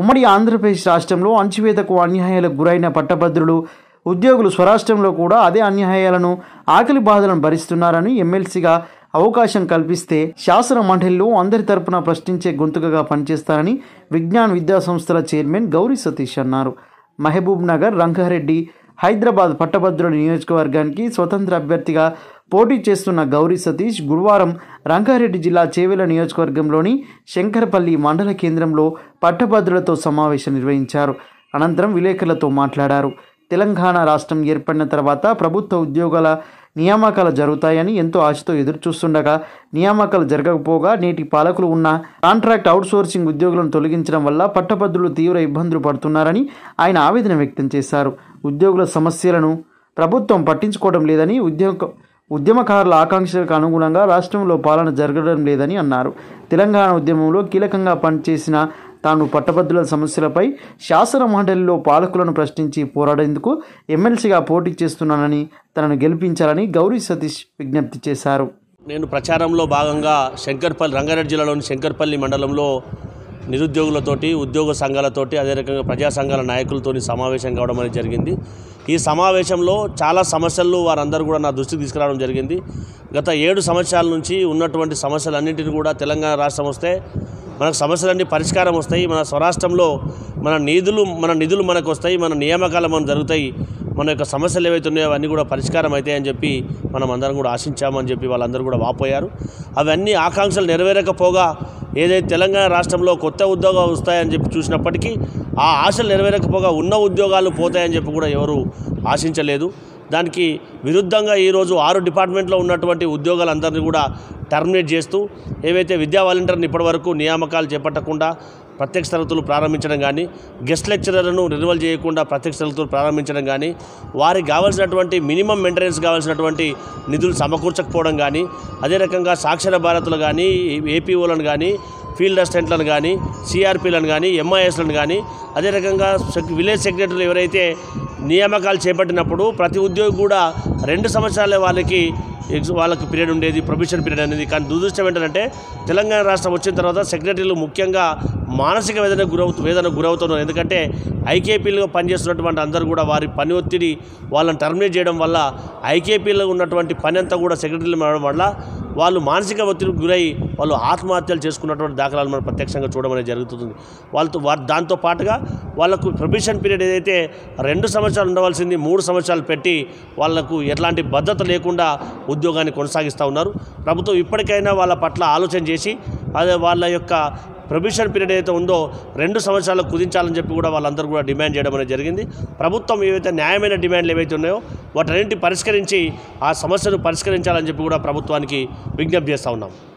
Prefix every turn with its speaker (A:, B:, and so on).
A: ఉమ్మడి ఆంధ్రప్రదేశ్ రాష్ట్రంలో అణచివేతకు అన్యాయాలకు గురైన పట్టభద్రులు ఉద్యోగులు స్వరాష్ట్రంలో కూడా అదే అన్యాయాలను ఆకలి బాధలను భరిస్తున్నారని ఎమ్మెల్సీగా అవకాశం కల్పిస్తే శాసన మండలిలో అందరి తరపున ప్రశ్నించే గొంతుకగా పనిచేస్తారని విజ్ఞాన్ విద్యా సంస్థల చైర్మన్ గౌరీ సతీష్ అన్నారు మహబూబ్ నగర్ రంగారెడ్డి హైదరాబాద్ పట్టభద్రుల నియోజకవర్గానికి స్వతంత్ర అభ్యర్థిగా పోటీ చేస్తున్న గౌరీ సతీష్ గురువారం రంగారెడ్డి జిల్లా చేవెల నియోజకవర్గంలోని శంకరపల్లి మండల కేంద్రంలో పట్టభద్రులతో సమావేశం నిర్వహించారు అనంతరం విలేకరులతో మాట్లాడారు తెలంగాణ రాష్ట్రం ఏర్పడిన తర్వాత ప్రభుత్వ ఉద్యోగాల నియామకాలు జరుగుతాయని ఎంతో ఆశతో ఎదురుచూస్తుండగా నియామకాలు జరగకపోగా నేటి పాలకులు ఉన్న కాంట్రాక్ట్ అవుట్సోర్సింగ్ ఉద్యోగులను తొలగించడం వల్ల పట్టభద్రులు తీవ్ర ఇబ్బందులు పడుతున్నారని ఆయన ఆవేదన వ్యక్తం చేశారు ఉద్యోగుల సమస్యలను ప్రభుత్వం పట్టించుకోవడం లేదని ఉద్యోగ ఉద్యమకారుల ఆకాంక్షలకు అనుగుణంగా రాష్ట్రంలో పాలన జరగడం లేదని అన్నారు తెలంగాణ ఉద్యమంలో కీలకంగా పనిచేసిన తాను పట్టభద్రుల సమస్యలపై శాసన మండలిలో పాలకులను ప్రశ్నించి పోరాడేందుకు ఎమ్మెల్సీగా పోటీ చేస్తున్నానని తనను గెలిపించాలని గౌరీ సతీష్ విజ్ఞప్తి చేశారు
B: నేను ప్రచారంలో భాగంగా శంకర్పల్లి రంగారెడ్డి జిల్లాలోని శంకర్పల్లి మండలంలో నిరుద్యోగులతోటి ఉద్యోగ సంఘాలతోటి అదే రకంగా ప్రజా సంఘాల నాయకులతోని సమావేశం కావడం అనేది జరిగింది ఈ సమావేశంలో చాలా సమస్యలు వారందరూ కూడా నా దృష్టికి తీసుకురావడం జరిగింది గత ఏడు సంవత్సరాల నుంచి ఉన్నటువంటి సమస్యలన్నింటినీ కూడా తెలంగాణ రాష్ట్రం వస్తే మనకు సమస్యలన్నీ పరిష్కారం వస్తాయి మన స్వరాష్ట్రంలో మన నిధులు మన నిధులు మనకు వస్తాయి మన నియామకాలు మనం జరుగుతాయి మన యొక్క సమస్యలు ఏవైతే ఉన్నాయో అవన్నీ కూడా పరిష్కారం అవుతాయని చెప్పి మనం అందరం కూడా ఆశించామని చెప్పి వాళ్ళందరూ కూడా వాపోయారు అవన్నీ ఆకాంక్షలు నెరవేరకపోగా ఏదైతే తెలంగాణ రాష్ట్రంలో కొత్త ఉద్యోగాలు వస్తాయని చెప్పి చూసినప్పటికీ ఆ ఆశలు నెరవేరకపోగా ఉన్న ఉద్యోగాలు పోతాయని చెప్పి కూడా ఎవరు ఆశించలేదు దానికి విరుద్ధంగా ఈరోజు ఆరు డిపార్ట్మెంట్లో ఉన్నటువంటి ఉద్యోగాలందరినీ కూడా టర్మినేట్ చేస్తూ ఏవైతే విద్యా వాలంటీర్ని ఇప్పటివరకు నియామకాలు చేపట్టకుండా ప్రత్యక్ష తరగతులు ప్రారంభించడం కానీ గెస్ట్ లెక్చరర్లను రెన్యువల్ చేయకుండా ప్రత్యక్ష తరగతులు ప్రారంభించడం కానీ వారికి కావాల్సినటువంటి మినిమం మెయింటెనెన్స్ కావాల్సినటువంటి నిధులు సమకూర్చకపోవడం కానీ అదే రకంగా సాక్షర భారత్లు కానీ ఏపీఓలను కానీ ఫీల్డ్ అసిస్టెంట్లను కానీ సిఆర్పీలను కానీ ఎంఐఎస్లను కానీ అదే రకంగా సెక్- విలేజ్ సెక్రటరీలు ఎవరైతే నియామకాలు చేపట్టినప్పుడు ప్రతి ఉద్యోగి కూడా రెండు సంవత్సరాలే వాళ్ళకి ఎగ్జ్ వాళ్ళకి పీరియడ్ ఉండేది ప్రొబిషన్ పీరియడ్ అనేది కానీ దురదృష్టం ఏంటంటే తెలంగాణ రాష్ట్రం వచ్చిన తర్వాత సెక్రటరీలు ముఖ్యంగా మానసిక వేదన గురవుతూ వేదన గురవుతున్నారు ఎందుకంటే ఐకేపీలుగా పనిచేస్తున్నటువంటి అందరూ కూడా వారి పని ఒత్తిడి వాళ్ళని టర్మినేట్ చేయడం వల్ల ఐకేపీలో ఉన్నటువంటి పని అంతా కూడా సెక్రటరీలు మారడం వల్ల వాళ్ళు మానసిక ఒత్తిడికి గురై వాళ్ళు ఆత్మహత్యలు చేసుకున్నటువంటి దాఖలాలు మనం ప్రత్యక్షంగా చూడడం అనేది జరుగుతుంది వాళ్ళతో వారి దాంతో పాటుగా వాళ్ళకు ప్రొబిషన్ పీరియడ్ ఏదైతే రెండు సంవత్సరాలు ఉండవలసింది మూడు సంవత్సరాలు పెట్టి వాళ్లకు ఎట్లాంటి భద్రత లేకుండా ఉద్యోగాన్ని కొనసాగిస్తూ ఉన్నారు ప్రభుత్వం ఇప్పటికైనా వాళ్ళ పట్ల ఆలోచన చేసి అదే వాళ్ళ యొక్క ప్రొబిషన్ పీరియడ్ ఏదైతే ఉందో రెండు సంవత్సరాలకు కుదించాలని చెప్పి కూడా వాళ్ళందరూ కూడా డిమాండ్ చేయడం అనేది జరిగింది ప్రభుత్వం ఏవైతే న్యాయమైన డిమాండ్లు ఏవైతే ఉన్నాయో వాటన్నింటి పరిష్కరించి ఆ సమస్యను పరిష్కరించాలని చెప్పి కూడా ప్రభుత్వానికి విజ్ఞప్తి చేస్తూ ఉన్నాం